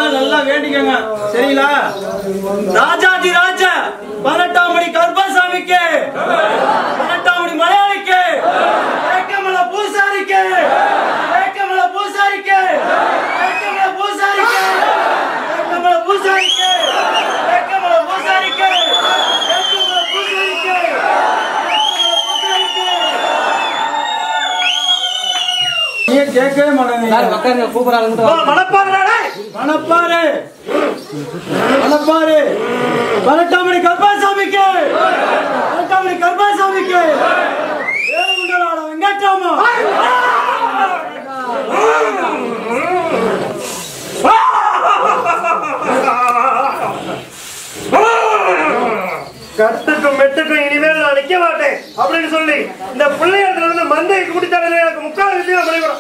நல்லா வேண்டிக்கங்க சரிங்களா ராஜாதி ராஜா பதினெட்டாம் மணி கருப்பசாமிக்கு பதினெட்டாம் மணி மலையாளிக்கு ஏக்கமல பூசாரிக்கு ஏக்கமல பூசாரிக்கு ஏக்கமல பூசாரிக்கு ஏக்கமல பூசாரிக்கு ஏக்கமல பூசாரிக்கு ஏக்கமல பூசாரிக்கு நீ கேட்கவே மாட்டேங்க மணப்பாறை மணப்பாறை மணப்பாறை பதினெட்டாம் மணி கருப்பாசாமிக்கு பதினெட்டாம் மணி கருப்பாசாமிக்கு ஏழுகுண்டலாட வெங்கட்ராமா கட்டுக்கும் மெட்டுக்கும் இனிமேல் நான் நிக்க மாட்டேன் அப்படின்னு சொல்லி இந்த பிள்ளையாட்டுல இருந்து மந்தையை குடித்தாலே எனக்கு முக்கால் விஷயம் பண்ணிவிடும்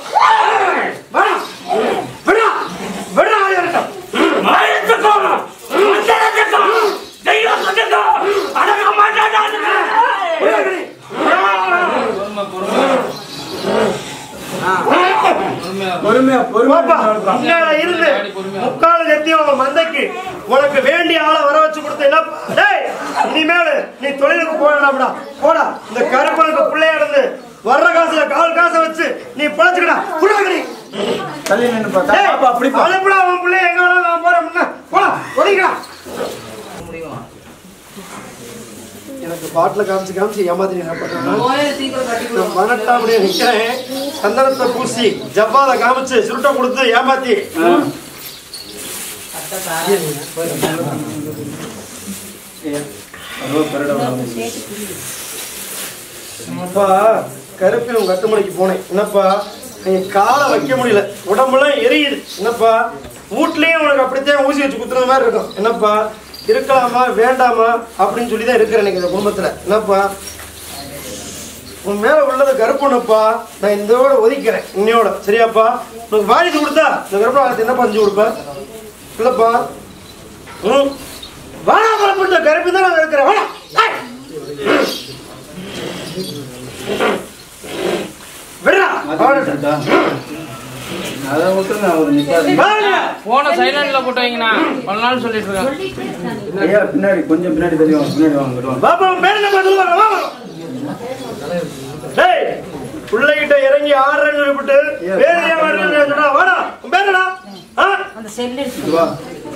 விடா விடா ஆயிரட்டும் பொறுமையா பாப்பா, பொறுமையா இன்னால இருந்து முக்கால் எத்தியும் உங்க மந்தைக்கு உனக்கு வேண்டிய ஆளை வர வச்சு கொடுத்தீங்கன்னா டேய் இனிமேல் நீ தொழிலுக்கு போடலாம்டா போடா இந்த கருப்பனுக்கு பிள்ளையா இருந்து வர்ற காசுல கால் காசை வச்சு நீ பழச்சுக்கடா புடாங்கடி தள்ளி நின்னு பார்த்தா பாப்பா அப்படி பா. அனுப்புடா அவன் பிள்ளைய எங்க வேணாலும் நான் போறேன் முன்ன. போடா ஒதுங்கடா எனக்கு பாட்டில காமிச்சு காமிச்சு ஏமாத்தி என்ன பண்றாங்க நான் பதினெட்டாம் மணி நிக்கிறேன் சந்தனத்தை பூசி ஜப்பாத காமிச்சு சுருட்டை கொடுத்து ஏமாத்தி அப்பா கருப்பிலும் கட்டுமணிக்கு போனேன் என்னப்பா நீ காலை வைக்க முடியல உடம்பெல்லாம் எரியுது என்னப்பா வீட்லயும் உனக்கு அப்படித்தான் ஊசி வச்சு குத்துறது மாதிரி இருக்கும் என்னப்பா இருக்கலாமா வேண்டாமா அப்படின்னு சொல்லி தான் இருக்கிறேன் எனக்கு இந்த குடும்பத்துல என்னப்பா உன் மேல உள்ளது கருப்புனப்பா நான் இதோட ஒதுக்கிறேன் இன்னையோட சரியாப்பா உனக்கு வாரிசு கொடுத்தா இந்த கருப்பு என்ன பஞ்சு கொடுப்ப இல்லப்பா ம் வாடா புறப்பட்ட கருப்பு தான் நான் இருக்கிறேன் வாடா ஏய். விடுறா வாடா. அதை விட்டுருங்க அவர் நிக்காதீங்க வாடா. போன சைலண்ட்ல போட்டு வைங்கண்ணா பல நாள் சொல்லிட்டு இருக்கேன் ஐயா பின்னாடி கொஞ்சம் பின்னாடி தள்ளி வாங்க பின்னாடி வாங்க இங்கிட்டு வாங்க பாப்பா உன் பேர் என்ன சொல்லுவாங்க வா வா. டேய் பிள்ளைகிட்ட இறங்கி ஆடுறேன்னு சொல்லிவிட்டு பேர் ஏன் வரலன்னு சொல்றா வாடா உன் பேர் என்னடா ஆ? இங்க வா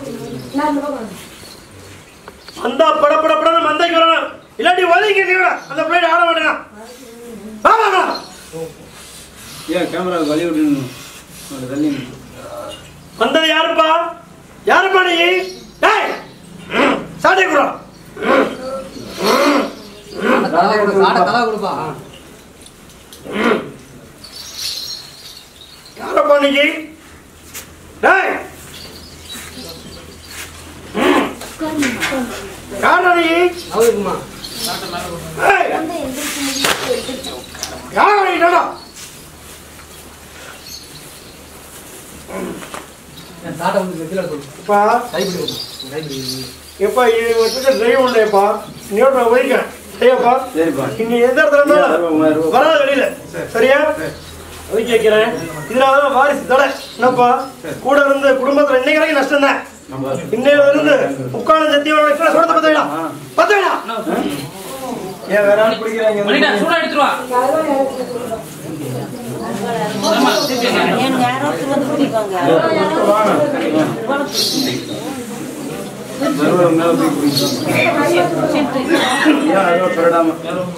அந்த பட பட படன்னு மந்தைக்கு வரணும் இல்லாட்டி ஒதுங்கி நிக்கிறா. அந்த பிள்ளைட ஆட மாட்டேங்க வா வா வா ஏன் கேமரா வழி விட்டு தள்ளி நின்னு. வந்தது யாருப்பா யாருப்பா நீ டேய் சாட்டை குரா யாரப்பா நீ டேய் யாரா நீ ஏய் யாரா நீ நடா இப்பா எப்பா இது வச்சுட்டு டிரைவ் பண்ணேப்பா நீயோட நான் ஒதுக்கிறேன் சரியாப்பா சரிப்பா இங்க எந்த இடத்துல இருந்தாலும் மூவாயிரம் ரூபாய். வராத வெளியில சரியா ஒதுக்கி வைக்கிறேன் இதனால தான் வாரிசு தடை என்னப்பா கூட இருந்து குடும்பத்துல இன்னைக்கு வரைக்கும் நஷ்டம் தான் நம்ம இன்னையில இருந்து முக்காலம் சத்தியோட சொல்றது பத்து வேணாம் பத்து வேணாம் ஏன் வேற ஆள் பிடிக்கிறாங்க மணிடா சூடா எடுத்துருவா ஆமா, திருப்பி வைங்க. மறுபடியும் மேல போய் பிடிக்கிறாங்க ஏன் அதோ பெறடாம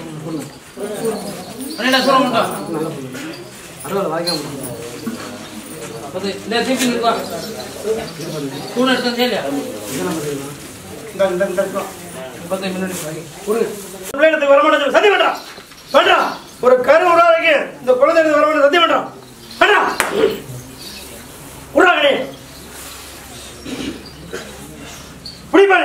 மணிடா சூட மட்டும் பத்து, இந்த திருப்பி நிறுவா சூட எடுத்து சரியா இந்த இந்த இந்த இந்த. பத்து முன்னாடி பிள்ளைகளுக்கு வரமாட்டேன் சத்தியம் பண்றா பண்றா ஒரு கரு உருவாக்கி இந்த குழந்தைகளுக்கு வரமாட்டேன் சத்தியம் பண்றா பண்றா உருவாக்கணே புடிப்பானே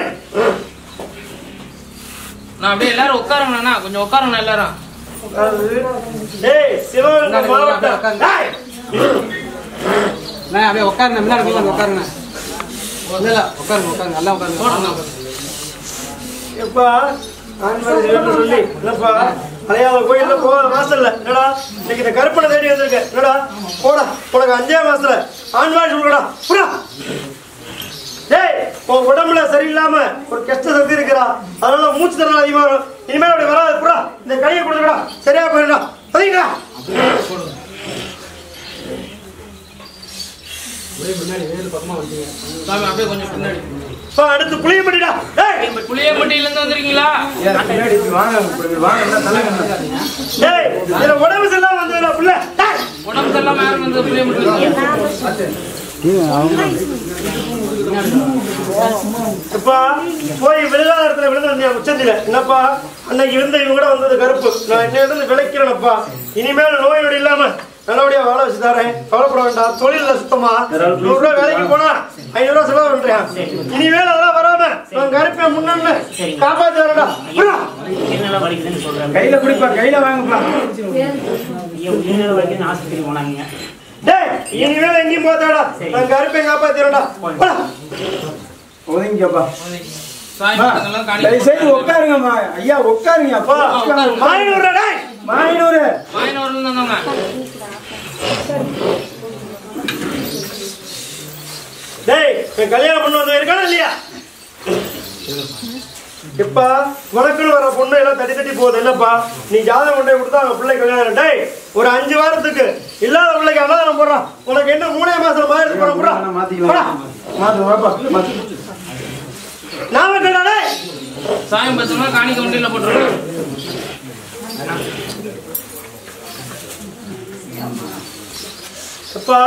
நான் அப்படியே எல்லாரும் உட்காருங்கண்ணா கொஞ்சம் உட்காருங்கண்ணா எல்லாரும் டேய் சிவகங்கை மாவட்டம் டேய் நான் அப்படியே உட்காருங்க முன்னாடி போய் வந்து உட்காருங்க இல்ல இல்ல உட்காருங்க உட்காருங்க நல்லா உட்காருங்க போடுங்க எப்பா ஆண்மணி சிவன் சொல்லி என்னப்பா அலையாத கோயில்ல போகாத வாசல்ல என்னடா இன்னைக்கு இந்த கருப்பனை தேடி வந்திருக்க என்னடா போடா உனக்கு அஞ்சே மாசத்துல ஆண்மாடி சொல்லுடா புறா உன் உடம்புல சரியில்லாம ஒரு கெட்ட சக்தி இருக்கிறா அதனால மூச்சு தரம் அதிகமா வரும் இனிமேல் அப்படி வராது புறா இந்த கையை கொடுத்துடா சரியா போயிடா சரிங்களா ஒரே முன்னாடி வேலு பக்கமா வந்தீங்க சாமி அப்படியே கொஞ்சம் பின்னாடி இப்போ அடுத்து புளிய பண்ணிடா டேய் புளியம்பட்டியில இருந்து வந்திருக்கீங்களா பின்னாடி இப்படி வாங்க இப்படி வாங்க என்ன தலைங்க டேய் இதுல உடம்பு சரியில்லாம வந்ததுடா புள்ள டேய் உடம்பு சரியில்லாம யாரும் வந்து புளியம்பட்டி இப்பா போய் விழுகாத இடத்துல விழுந்து வந்தியா உச்சந்தில என்னப்பா அன்னைக்கு இருந்த இவங்க கூட வந்தது கருப்பு நான் இன்னையில இருந்து விளைக்கிறேனப்பா இனிமேல் நோய் நொடி இல்லாம நல்லபடியா வாழ வச்சு தரேன் கவலைப்பட வேண்டாம் தொழில்ல சுத்தமா நூறு ரூபாய் வேலைக்கு போனா ஐநூறு ரூபாய் செலவு பண்றேன் இனிமேல் அதெல்லாம் வராம நான் கருப்பை முன்னாடி காப்பாத்தி வரடா புரியுதா? என்னெல்லாம் வலிக்குதுன்னு சொல்றாங்க கையில குடிப்பா கையில வாங்கப்பா என்னெல்லாம் வலிக்குதுன்னு ஆஸ்பத்திரி போனாங்க டேய் இனிமேல் எங்கேயும் போதாடா நான் கருப்பை காப்பாத்திரடா ஒதுங்கிக்கப்பா சாமி படத்தெல்லாம் தயவு காணி செய்து உட்காருங்கம்மா ஐயா உட்காருங்க அப்பா மாயினூர் டேய் மாயனூரு மாயனூர்ல இருந்து வந்தவங்க டேய் என் கல்யாணம் பண்ண வந்து இருக்கானா இல்லையா இப்ப உனக்குன்னு வர பொண்ணு எல்லாம் தட்டி தட்டி போகுது என்னப்பா நீ ஜாதகம் கொண்டே கொடுத்தா அவங்க பிள்ளை கல்யாணம் டேய் ஒரு அஞ்சு வாரத்துக்கு இல்லாத பிள்ளைக்கு அன்னதானம் போடுறான் உனக்கு என்ன மூணே மாசம் மாதிரி போட போடா மாத்திக்கலாம் மாத்து வாப்பா மாத்து நாம கேடா டேய் சாமி பசங்க காணிக்க வண்டியில போட்டுருக்கோம் அப்பா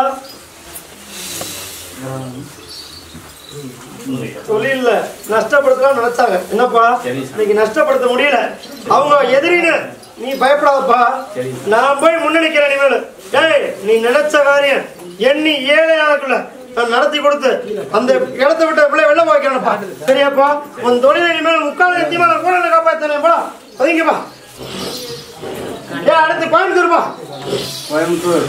தொழில்ல நஷ்டப்படுத்தலாம் நினைச்சாங்க என்னப்பா இன்னைக்கு நஷ்டப்படுத்த முடியல அவங்க எதிரின்னு நீ பயப்படாதப்பா நான் போய் முன்னணிக்கிறேன் இனிமேல் டேய் நீ நினைச்ச காரியம் எண்ணி ஏழை ஆளுக்குள்ள நான் நடத்தி கொடுத்து அந்த இடத்த விட்டு பிள்ளை வெளில போய்க்கிறேன்ப்பா சரியாப்பா உன் தொழிலை இனிமேல் முக்கால் எத்தியமா நான் கூட காப்பாத்தேன் போடா அதிங்கப்பா ஏன் அடுத்து கோயம்புத்தூர்ப்பா கோயம்புத்தூர்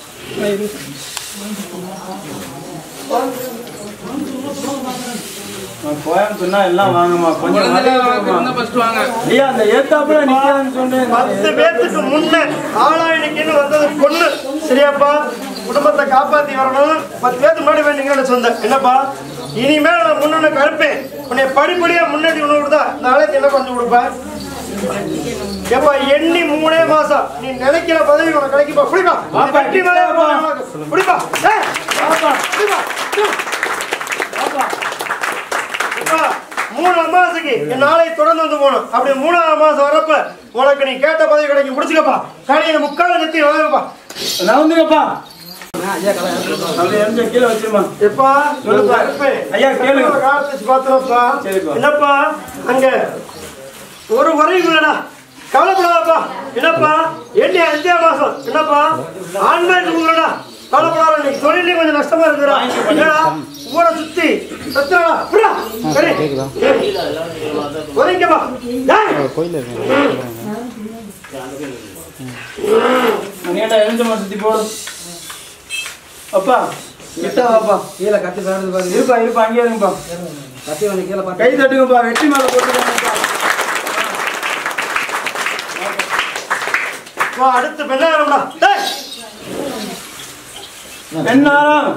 நான் கோயம்புத்தூர்னா எல்லாம் வாங்கம்மா கொஞ்சம் குழந்தைல மரியாதை வாங்க கொடும்மா. ஃபர்ஸ்ட் வாங்க ஐயா அந்த ஏத்தாப்புல நிக்காதுன்னு சொன்னேன் பத்து பேர்த்துக்கு முன்ன ஆளாயினிக்குன்னு வந்தது பொண்ணு சரியாப்பா குடும்பத்தை காப்பாத்தி வரணும் பத்து பேர்த்துக்கு முன்னாடி வேண்டிங்கன்னு சொந்தேன் என்னப்பா இனிமேல் நான் முன்னே கருப்பேன் உன்னை படிப்படியா முன்னாடி ஒண்ணு கொடுத்தா இந்த ஆலயத்தை என்ன கொஞ்சம் கொடுப்பேன் ஏப்பா எண்ணி மூணே மாசம் நீ நினைக்கிற பதவி உனக்கு கிடைக்குப்பா குடிப்பா வாப்பா, வெற்றி மேலே குடிப்பா ஏய், வாப்பா. குடிப்பா வாப்பா. அப்பா, மூணு அமாவாசைக்கு என் நாளை தொடர்ந்து வந்து போகணும் அப்படி மூணாவது அமாவாசை வரப்ப உனக்கு நீ கேட்ட பதவி கிடைக்கும் முடிச்சுக்கப்பா காலையில முக்கால நிறுத்தி வாங்கப்பா நவுந்துங்கப்பா ஐயா கலை அப்படியே எரிஞ்ச கீழே வச்சிருமா எப்பா சொல்லுப்பா. ஐயா, கேளுங்க. காலத்து பாத்துறப்பா சரிப்பா. என்னப்பா அங்க ஒரு குறையும் இல்லடா கவலைப்படாதப்பா என்னப்பா எண்ணி அஞ்சே மாசம் என்னப்பா ஆன்மேல் உங்களடா கவலைப்படாத இன்னைக்கு தொழிலே கொஞ்சம் நஷ்டமா இருக்குடா என்னடா ஊரை சுத்தி சத்துடா புரியா சரி ஒதுங்கப்பா டேய் நீட்டா எரிஞ்சமா சுத்தி போடு அப்பா கிட்ட வாப்பா கீழே கத்தி சாடுது பாருங்க இருப்பா இருப்பா அங்கேயே இருங்கப்பா கத்தி வந்து கீழே பார்த்து கை தட்டுங்கப்பா வெட்டி மேல போட்டுக்கோங்கப்பா வா அடுத்து பெண்ணாரம்டா டேய் பெண்ணாரம்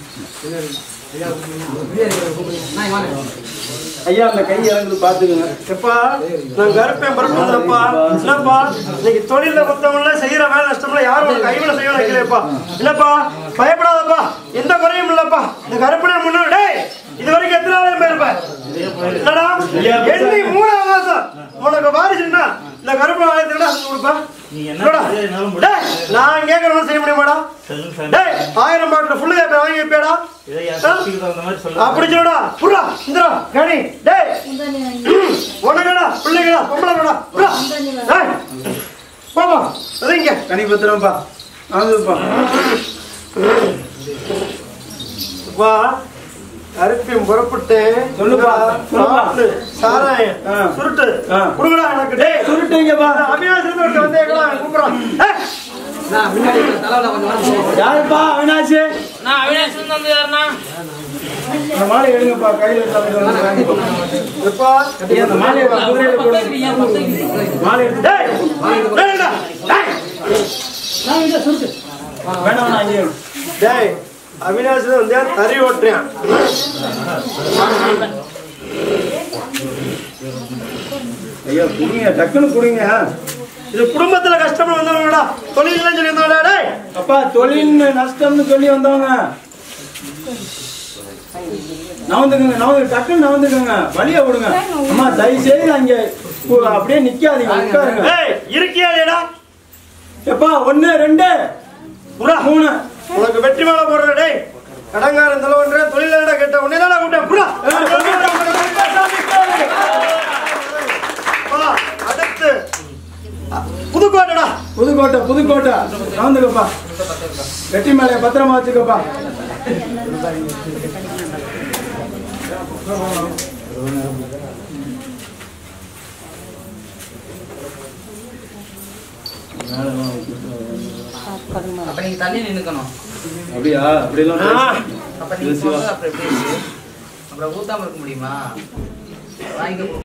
நான் வாங்க ஐயா அந்த கை இறங்குது பாத்துக்கோங்க எப்பா நான் கருப்பேன் பரப்புறப்பா என்னப்பா இன்னைக்கு தொழில மத்தவங்கள செய்யற வேலை நஷ்டம்ல யாரும் உனக்கு கைவில செய்ய வைக்கலையப்பா என்னப்பா பயப்படாதப்பா எந்த குறையும் இல்லப்பா இந்த கருப்பனே முன்னாடி டேய் இது வரைக்கும் எத்தனை ஆயிரம் போயிருப்ப என்னடா எண்ணி மூணாவது மாசம் உனக்கு வாரிசுன்னா இந்த கருப்பு ஆயிரத்தி செஞ்சு கொடுப்பா என்னடா? டேய், நான் கேட்கறவங்க செய்ய முடியுமாடா டேய் ஆயிரம் பாட்டில் ஃபுல்லு கேப்ப வாங்கி வைப்பேடா அப்படி சொல்லுடா புறா இந்திரா கணி டேய் உனக்கடா பிள்ளைகளா பொம்பளைங்களா புறா டேய் போமா அதுங்க கனி பத்திரம்ப்பா ஆகுதுப்பா வா அரிப்பியும் புறப்பட்டு சொல்லுப்பா, சொல்லுப்பா. சாப்பிட்டு, சாராயம் ஆ. சுருட்டு ஆ. குடுங்கடா எனக்கு டேய் சுருட்டுங்கப்பா அபியாசம் வந்தேங்களா கூப்பிடுறான் ஏய், நான் முன்னாடி தலைவல கொஞ்சம் வரணும் யாருப்பா அவினாஷ் நான் அவினாஷ் இருந்து வந்து யாருண்ணா அந்த மாலை எடுங்கப்பா கையில வாங்கிப்பா எப்பா ஐயா, அந்த மாலையை வா, குதிரையில போடுங்க மாலை எடுத்து டேய் வேண்டா டேய் வேணாம் வேணாம் ஐயா டேய் அவினாசி தான் வந்து தறி ஓட்டுறேன் ஐயா குடிங்க டக்குன்னு குடிங்க இது குடும்பத்துல கஷ்டமா வந்தவங்கடா தொழிலாம் சொல்லி வந்தவங்கடா டேய் அப்பா தொழில் நஷ்டம்னு சொல்லி வந்தவங்க நவந்துக்குங்க நவந்து டக்குன்னு நவந்துக்குங்க வழிய விடுங்க அம்மா தயவு செய்து அங்க கு- அப்படியே நிக்காதீங்க உட்காருங்க ஏய் இருக்கியா இல்லையடா எப்பா ஒண்ணு ரெண்டு புறா மூணு உனக்கு வெற்றி மேல போடுற டேய் கடங்காரன் தலைவன்ற தொழிலாளர் கேட்ட உடனே தான் கூப்பிட்டேன் புறா அப்பா, அடுத்து அ, புதுக்கோட்டைடா புதுக்கோட்டை புதுக்கோட்டை நவந்துக்கப்பா வெட்டி மேலே பத்திரமா வச்சுக்கப்பா அப்ப நீங்க தள்ளி நின்னுக்கணும் அப்படியா அப்படிலாம் ஆ. அப்ப நீங்க சொல்றது அப்புறம் எப்படி இருக்கு அப்புறம் ஊத்தாம இருக்க முடியுமா வாங்கிக்க